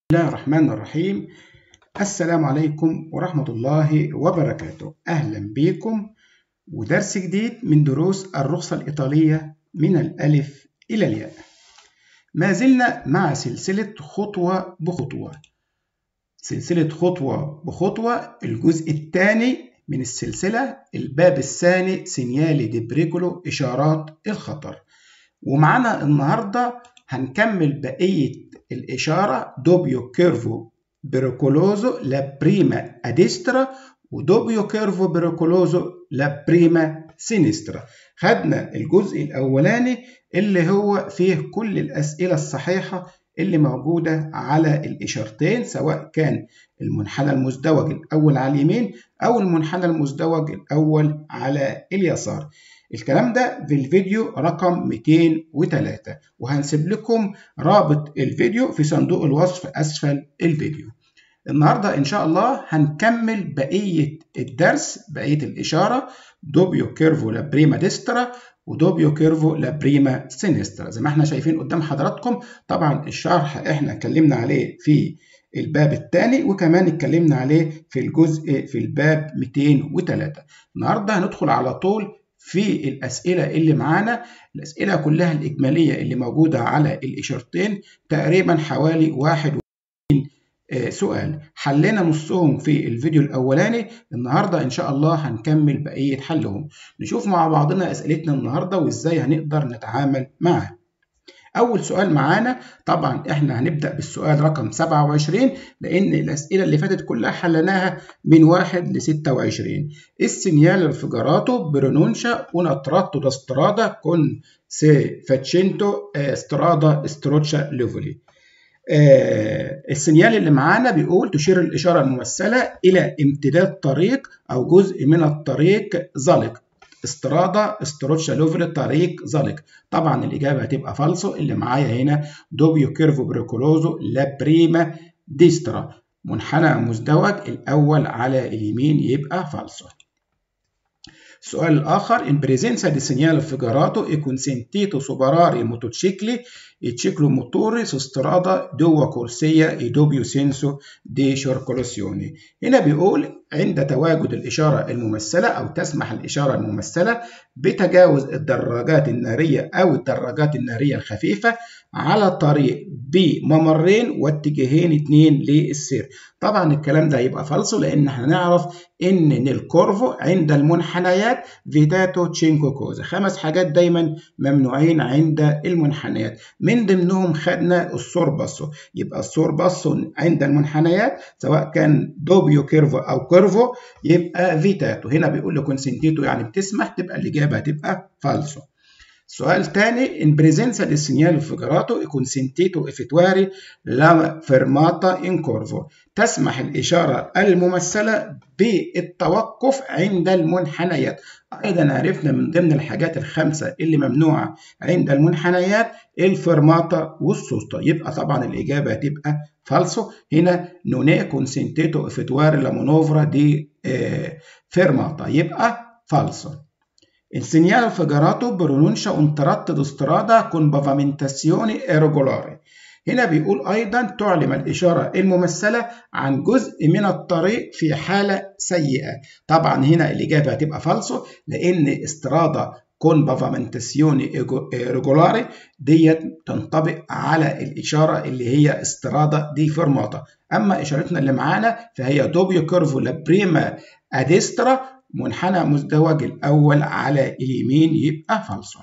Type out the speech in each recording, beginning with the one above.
الله الرحمن الرحيم السلام عليكم ورحمة الله وبركاته أهلا بكم ودرس جديد من دروس الرخصة الإيطالية من الألف إلى الياء ما زلنا مع سلسلة خطوة بخطوة سلسلة خطوة بخطوة الجزء الثاني من السلسلة الباب الثاني سينيالي دي بريكولو إشارات الخطر ومعنا النهاردة هنكمل بقية الإشارة دوبيو كيرفو بريكولوزو لا بريما أديسترا ودوبيو كيرفو بريكولوزو لا بريما سينسترا خدنا الجزء الأولاني اللي هو فيه كل الأسئلة الصحيحة اللي موجودة على الإشارتين سواء كان المنحنى المزدوج الأول على اليمين أو المنحنى المزدوج الأول على اليسار الكلام ده في الفيديو رقم 203 وهنسيب لكم رابط الفيديو في صندوق الوصف أسفل الفيديو النهاردة إن شاء الله هنكمل بقية الدرس بقية الإشارة دوبيو كيرفو لا بريما ديسترا ودوبيو كيرفو لا بريما سينسترا زي ما احنا شايفين قدام حضراتكم طبعا الشرح احنا اتكلمنا عليه في الباب الثاني وكمان اتكلمنا عليه في الجزء في الباب 203 النهارده هندخل على طول في الأسئلة اللي معانا الأسئلة كلها الإجمالية اللي موجودة على الإشارتين تقريبا حوالي 21 سؤال حلينا نصهم في الفيديو الأولاني النهاردة إن شاء الله هنكمل بقية حلهم نشوف مع بعضنا أسئلتنا النهاردة وإزاي هنقدر نتعامل معها أول سؤال معانا طبعا إحنا هنبدأ بالسؤال رقم 27 لأن الأسئلة اللي فاتت كلها حلناها من 1 ل 26 السينيال الفيجاراتو برونونشا una tratto da strada con se facento strada stroccia levoli آه السينيال اللي معانا بيقول تشير الإشارة الممثلة إلى امتداد طريق أو جزء من الطريق زلق استرادا استروتشا لوفر طريق زلق طبعا الإجابة هتبقى فالسو اللي معايا هنا دوبيو كيرفو بريكولوزو لا بريما ديسترا منحنى مزدوج الأول على اليمين يبقى فالسو السؤال الآخر in presenza di segnale figurato e consentito superare i motocicli e ciclomotori su strada due corsia e doppio senso di circolazione هنا بيقول عند تواجد الإشارة الممثلة أو تسمح الإشارة الممثلة بتجاوز الدراجات النارية أو الدراجات النارية الخفيفة على طريق بممرين واتجاهين اتنين للسير طبعا الكلام ده هيبقى فالصو لأن احنا نعرف إن الكورفو عند المنحنيات فيتاتو تشينكو كوزا خمس حاجات دايما ممنوعين عند المنحنيات من ضمنهم خدنا السور باسو يبقى السور باسو عند المنحنيات سواء كان دوبيو كيرفو أو كيرفو يبقى فيتاتو هنا بيقول لك كونسنتيتو يعني بتسمح تبقى الإجابة هتبقى فالسو سؤال تاني in presenza del segnale figurato e consentito effettuare la fermata in corvo تسمح الإشارة الممثلة بالتوقف عند المنحنيات أيضا عرفنا من ضمن الحاجات الخمسة اللي ممنوعة عند المنحنيات الفرماتا والسوستا يبقى طبعا الإجابة هتبقى فالسو هنا نوني كونسنتيتو effettuare la manovra di fermata يبقى فالسو Il segnale figurato pronuncia un tratto di strada con pavimentazione irregolare. هنا بيقول أيضا تعلم الإشارة الممثلة عن جزء من الطريق في حالة سيئة. طبعا هنا الإجابة هتبقى فالسو لأن استرادا كون بافامنتاسيوني ريجولاري ديت تنطبق على الإشارة اللي هي استرادا دي فيرماتا. أما إشارتنا اللي معانا فهي دوبيو كيرفو لا بريما أديسترا منحنى مزدوج الأول على اليمين يبقى فالسو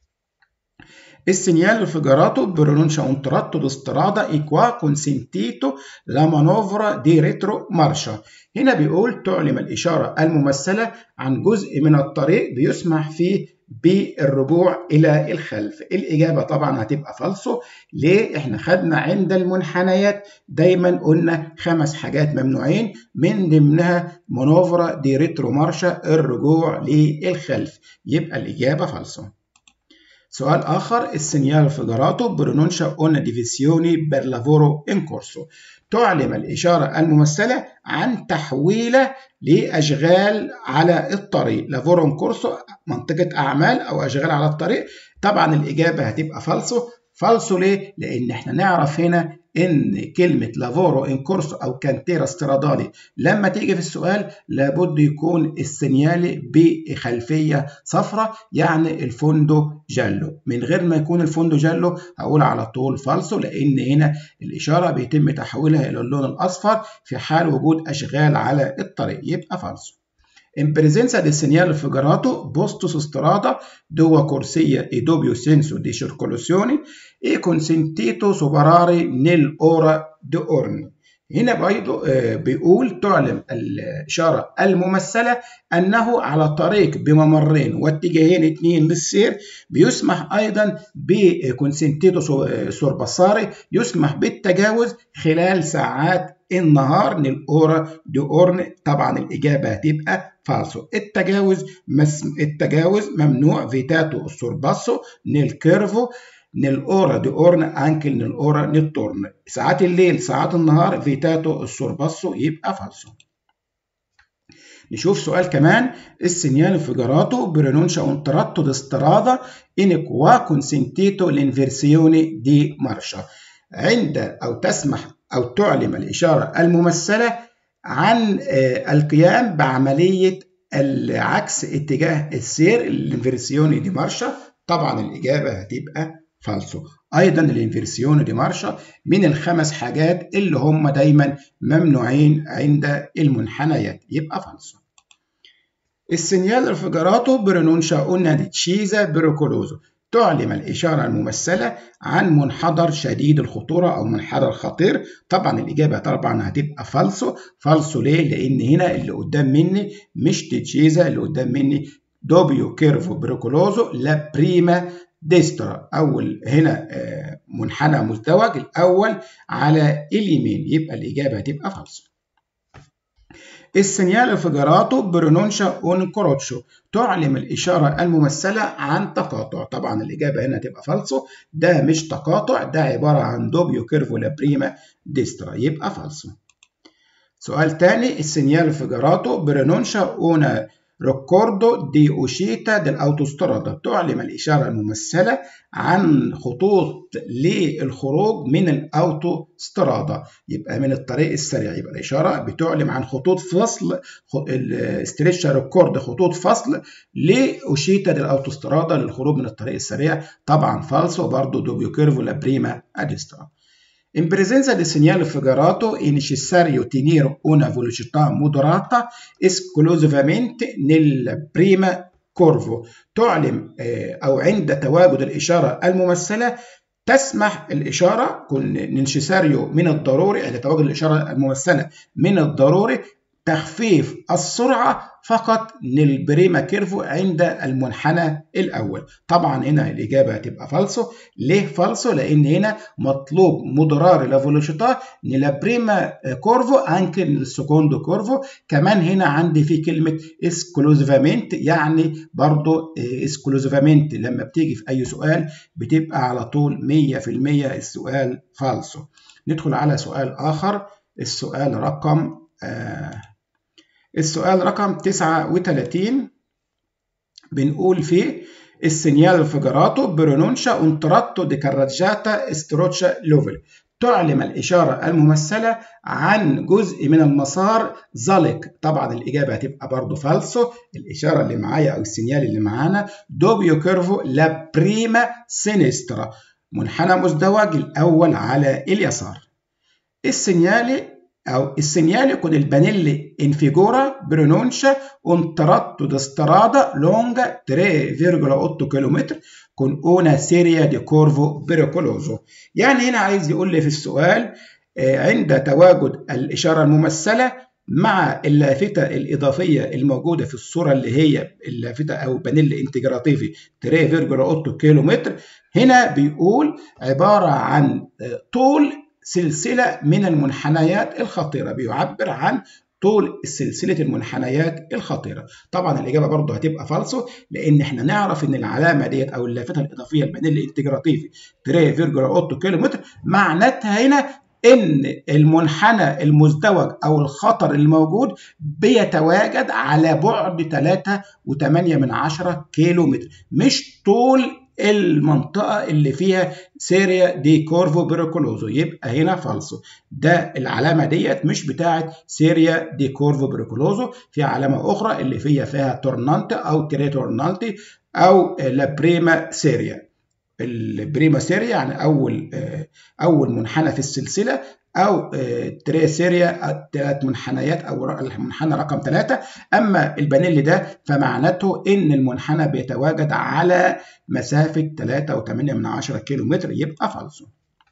Il segnale figurato pronuncia un tratto di strada e qua consentito la manovra di retromarcia. هنا بيقول تعلم الإشارة الممثلة عن جزء من الطريق بيسمح فيه بالرجوع إلى الخلف الإجابة طبعا هتبقى فالسو ليه؟ إحنا خدنا عند المنحنيات دايما قلنا خمس حاجات ممنوعين من ضمنها مانوفرا دي ريترو مارشا الرجوع للخلف يبقى الإجابة فالسو سؤال آخر السينيال فيجاراتو برونونشا اون ديفيسيوني بير لافورو ان كورسو تعلم الإشارة الممثلة عن تحويله لأشغال على الطريق لافورو ان كورسو منطقة أعمال أو أشغال على الطريق طبعا الإجابة هتبقى فالسو فالسو ليه؟ لأن احنا نعرف هنا ان كلمه لافورو ان كورسو او كانتيرا استرادالي لما تيجي في السؤال لابد يكون السينيالي بخلفيه صفراء يعني الفوندو جالو من غير ما يكون الفوندو جالو هقول على طول فالسو لان هنا الاشاره بيتم تحويلها الى اللون الاصفر في حال وجود اشغال على الطريق يبقى فالسو In presenza del segnale figurato, posto su strada dove corsia e doppio senso di circolazione è consentito superare nell'ora di orni. هنا برضه بيقول تعلم الإشارة الممثلة أنه على طريق بممرين واتجاهين اثنين للسير بيسمح أيضا بكونسنتيتو سورباساري يسمح بالتجاوز خلال ساعات النهار نلقورا دي اورن طبعا الاجابه هتبقى فالسو التجاوز مس... التجاوز ممنوع فيتاتو السورباسو نيل nell'ora di orn anche nell'ora notturna ساعات الليل ساعات النهار فيتاتو السورباسو يبقى فالسو نشوف سؤال كمان السينيال فيجاراتو برينونشا un tratto di strada in qua consentito l'inversione di marcia عند أو تسمح أو تعلم الإشارة الممثلة عن القيام بعملية عكس اتجاه السير الانفيرسيوني دي مارشا طبعا الإجابة هتبقى فالسو أيضا الانفيرسيوني دي مارشا من الخمس حاجات اللي هم دايما ممنوعين عند المنحنيات يبقى فالسو السينيال رفجراتو برونونشا قلنا دي تشيزا بروكولوزو تعلم الإشارة الممثلة عن منحدر شديد الخطورة أو منحدر خطير طبعا الإجابة طبعا هتبقى فالسو فالسو ليه؟ لأن هنا اللي قدام مني مش تيتشيزا اللي قدام مني دوبيو كيرفو بريكولوزو لا بريما ديسترا أول هنا منحنى مزدوج الأول على اليمين يبقى الإجابة هتبقى فالسو السينيال فيجاراتو برونونشا اون كروتشو تعلم الإشارة الممثلة عن تقاطع طبعا الإجابة هنا تبقى فالسو ده مش تقاطع ده عبارة عن دوبيو كيرفو لا بريما ديسترا يبقى فالسو سؤال تاني السينيال فيجاراتو برونونشا اون ريكوردو دي أوشيتا دي الأوتوسترادا تعلم الإشارة الممثلة عن خطوط للخروج من الأوتوسترادا يبقى من الطريق السريع يبقى الإشارة بتعلم عن خطوط فصل الاستريتشا ريكورد خطوط فصل لأوشيتا دي الأوتوسترادا للخروج من الطريق السريع طبعا فالسو برضو دوبيو كيرفو لا بريما أديسترا In presenza del segnale figurato è necessario tenere una velocità moderata esclusivamente nel prima كورفو تعلم أو عند تواجد الإشارة الممثلة تسمح الإشارة ننشساريو من الضروري عند تواجد الإشارة الممثلة من الضروري تخفيف السرعة فقط للبريما كيرفو عند المنحنى الأول طبعا هنا الإجابة هتبقى فالسو ليه فالسو لأن هنا مطلوب مدرار لا فيلوشيتا نلا بريما كورفو انكي السكوندو كورفو كمان هنا عندي في كلمة اسكلوزيفامنت يعني برضو اسكلوزيفامنت لما بتيجي في أي سؤال بتبقى على طول 100% السؤال فالسو ندخل على سؤال آخر السؤال رقم آه السؤال رقم 39 بنقول فيه السينيال فيجاراتو برونونشا un tratto di carreggiata stroccia لوفل تعلم الإشارة الممثلة عن جزء من المسار زلق طبعا الإجابة هتبقى برضو فالسو الإشارة اللي معايا أو السينيال اللي معانا دوبيو كيرفو لا بريما سينسترا منحنى مزدوج الأول على اليسار السينيالي أو السينيالي con il pannelli in figura pronuncia un tratto di strada lunga 3,8 km con una serie di curvo pericoloso يعني هنا عايز يقول لي في السؤال عند تواجد الإشارة الممثلة مع اللافتة الإضافية الموجودة في الصورة اللي هي اللافتة أو بانيل انتجراتيفي 3,8 كيلومتر هنا بيقول عبارة عن طول سلسلة من المنحنيات الخطيرة بيعبر عن طول سلسلة المنحنيات الخطيرة طبعا الإجابة برضه هتبقى فالسو لأن احنا نعرف إن العلامة ديت أو اللافتة الإضافية البانيل انتجراتيفي 3,8 كيلومتر معناتها هنا إن المنحنى المزدوج أو الخطر الموجود بيتواجد على بعد 3.8 من 10 كيلو متر مش طول المنطقة اللي فيها سيريا دي كورفو بريكولوزو يبقى هنا فالسو ده العلامة ديت مش بتاعت سيريا دي كورفو بريكولوزو في علامة أخرى اللي فيها فيها تورنانتي أو تريتورنانتي أو لابريما سيريا البريما سيريا يعني أول أول منحنى في السلسلة او تري سيريا ثلاث منحنيات او المنحنى رقم ثلاثة اما البانيل ده فمعناته ان المنحنى بيتواجد على مسافة 3.8 كيلو متر يبقى فالسو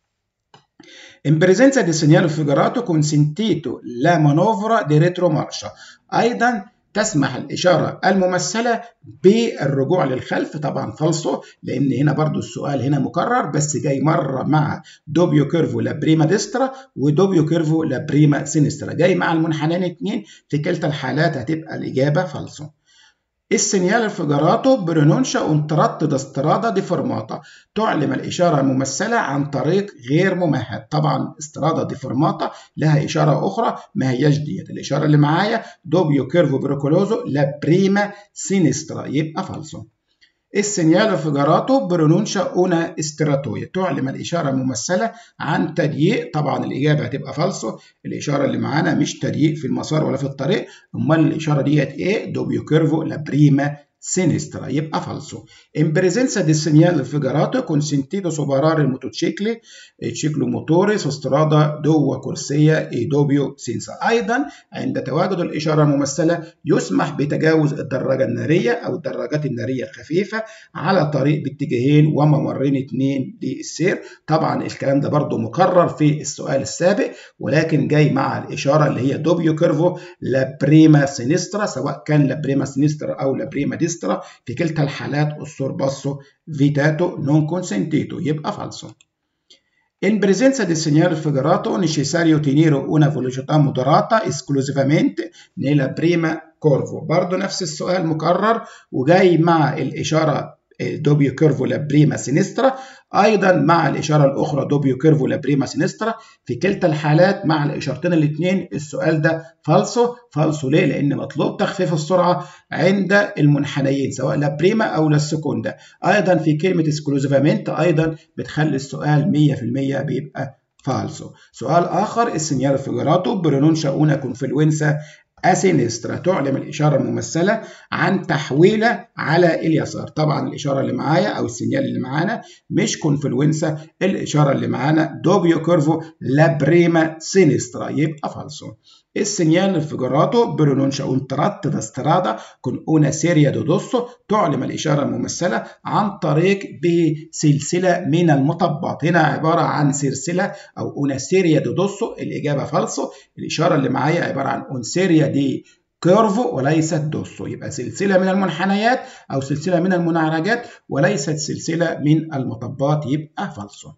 In presenza di segnale figurato consentito la manovra di retromarcia ايضا تسمح الإشارة الممثلة بالرجوع للخلف طبعا فالصو لأن هنا برضو السؤال هنا مكرر بس جاي مرة مع دوبيو كيرفو لابريما ديسترا ودوبيو كيرفو لابريما سينسترا جاي مع المنحنين اتنين في كلتا الحالات هتبقى الإجابة فالصو السينيال فيجاراتو برونونشا un tratto da strada di formata تعلم الإشارة الممثلة عن طريق غير ممهد طبعا استرادا دي فورماتا لها إشارة أخرى ما هياش ديت الإشارة اللي معايا دوبيو كيرفو بريكولوزو لا بريما سينسترا يبقى فالسو السينيال فيجاراتو برونونشا اونا استراتويا تعلم الإشارة الممثلة عن تضييق طبعا الإجابة هتبقى فالسو الإشارة اللي معانا مش تضييق في المسار ولا في الطريق أمال الإشارة ديت إيه دوبيو كيرفو لا بريما sinistra يبقى falso. In presenza del segnale figurato consentito superare il motocicli e ciclomotore su strada due corsia e doppio senza. أيضا عند تواجد الإشارة الممثلة يسمح بتجاوز الدراجة النارية أو الدراجات النارية الخفيفة على طريق باتجاهين وممرين اثنين للسير. طبعا الكلام ده برضو مكرر في السؤال السابق ولكن جاي مع الإشارة اللي هي دوبيو كيرفو لا بريما سينسترا سواء كان لا بريما سينسترا أو لا بريما دي destra في كلتا الحالات السورباسو فيتاتو نون كونسنتيتو يبقى فالسو In presenza del segnale figurato necessario tenere una velocità moderata esclusivamente nella prima curva برضه نفس السؤال مكرر وجاي مع الإشارة دوبيو كيرفو لا بريما سينسترا ايضا مع الاشاره الاخرى دوبيو كيرفو لا بريما سينسترا في كلتا الحالات مع الاشارتين الاثنين السؤال ده فالسو فالسو ليه لان مطلوب تخفيف السرعه عند المنحنيين سواء لا بريما او لا سكوندا ايضا في كلمه اسكلوزيفامنت ايضا بتخلي السؤال 100% بيبقى فالسو سؤال اخر السينيال فيجراتو برونونشا اونا كونفلونسا اسينسترا تعلم الإشارة الممثلة عن تحويلة على اليسار طبعا الإشارة اللي معايا أو السينيال اللي معانا مش كونفلونسا الإشارة اللي معانا دوبيو كيرفو لابريما سينسترا يبقى فالسو السينيال الفيجراتو برونونشا un tratto da strada con una serie di dosso تعلم الإشارة الممثلة عن طريق بسلسلة من المطبات هنا عبارة عن سلسلة أو una serie di dosso الإجابة فالسو الإشارة اللي معايا عبارة عن un serie di كيرفو وليست دوسو يبقى سلسلة من المنحنيات أو سلسلة من المنعرجات وليست سلسلة من المطبات يبقى فالسو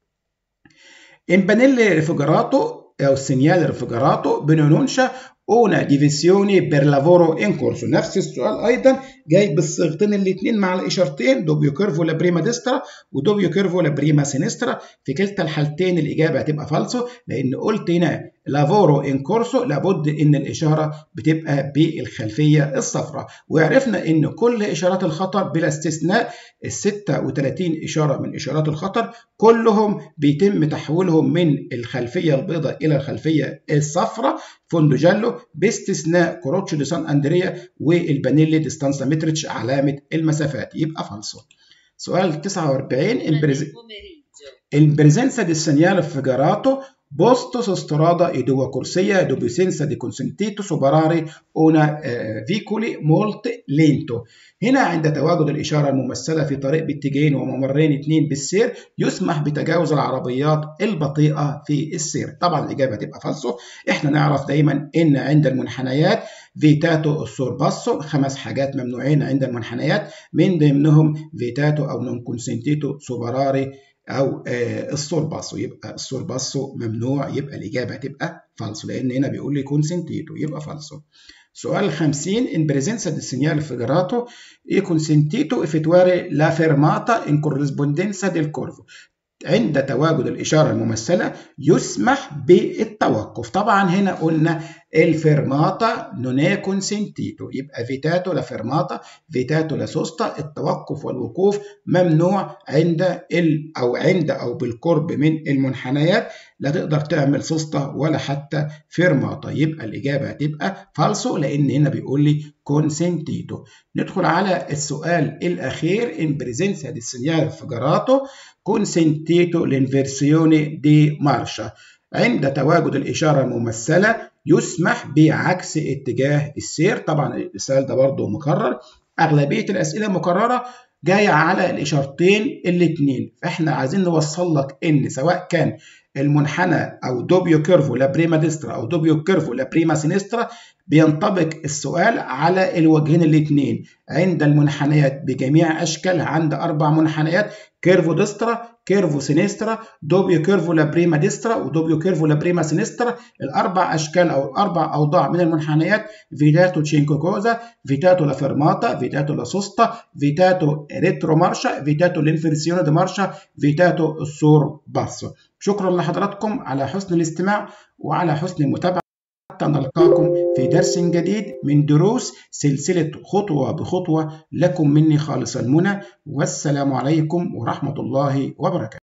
امبانيلي ريفوجراتو أو segnale ريفوجراتو بنونشا una divisione per lavoro in corso نفس السؤال ايضا جاي بالصيغتين الاثنين مع الاشارتين دوبيو كيرفو لا بريما ديسترا ودوبيو كيرفو لا بريما سينسترا في كلتا الحالتين الاجابه هتبقى فالسو لان قلت هنا لافورو ان كورسو لابد ان الاشاره بتبقى بالخلفيه الصفراء وعرفنا ان كل اشارات الخطر بلا استثناء ال 36 اشاره من اشارات الخطر كلهم بيتم تحويلهم من الخلفيه البيضاء الى الخلفيه الصفراء فوندوجالو باستثناء كوروتشو دي سان اندريا والبانيلي ديستانسا متريتش علامه المسافات يبقى فالسو سؤال 49 البريزنسا دي سينيال فيجاراتو posto su strada e due corsie dove senza di consentito superare una eh, vicoli molto lento هنا عند تواجد الإشارة الممثلة في طريق باتجاهين وممرين اثنين بالسير يسمح بتجاوز العربيات البطيئة في السير طبعا الإجابة تبقى فالسو احنا نعرف دايما إن عند المنحنيات فيتاتو السورباسو خمس حاجات ممنوعين عند المنحنيات من ضمنهم فيتاتو أو نون كونسنتيتو سوبراري او السورباسو يبقى السورباسو ممنوع يبقى الاجابه هتبقى فالسو لان هنا بيقول لي كونسنتيتو يبقى فالسو سؤال 50 in presenza del segnale figurato è consentito effettuare la fermata in corrispondenza del corvo عند تواجد الإشارة الممثلة يسمح بالتوقف طبعا هنا قلنا الفيرماتا نوني كونسنتيتو يبقى فيتاتو لا فيرماتا فيتاتو لا سوستا التوقف والوقوف ممنوع عند ال أو عند أو بالقرب من المنحنيات لا تقدر تعمل سوستا ولا حتى فيرماتا يبقى الإجابة هتبقى فالسو لأن هنا بيقول لي كونسنتيتو ندخل على السؤال الأخير in presenza di segnale figurato consentito l'inversione di marcia عند تواجد الإشارة الممثلة يسمح بعكس اتجاه السير طبعا السؤال ده برضه مكرر أغلبية الأسئلة مكررة جاية على الإشارتين الاتنين فإحنا عايزين نوصل لك إن سواء كان المنحنى أو دوبيو كيرفو لا بريما ديسترا أو دوبيو كيرفو لا بريما سينسترا بينطبق السؤال على الوجهين الاثنين عند المنحنيات بجميع أشكالها عند أربع منحنيات كيرفو ديسترا كيرفو سينسترا دوبيو كيرفو لا بريما ديسترا ودوبيو كيرفو لا بريما سينسترا الأربع أشكال أو الأربع أوضاع من المنحنيات فيتاتو تشينكو كوزا فيتاتو لا فيرماتا فيتاتو لا سوستا فيتاتو ريترو مارشا فيتاتو لانفرسيونو دي مارشا فيتاتو السور باسو شكرا لحضراتكم على حسن الاستماع وعلى حسن المتابعة حتى نلقاكم في درس جديد من دروس سلسلة خطوة بخطوة لكم مني خالص المنى والسلام عليكم ورحمة الله وبركاته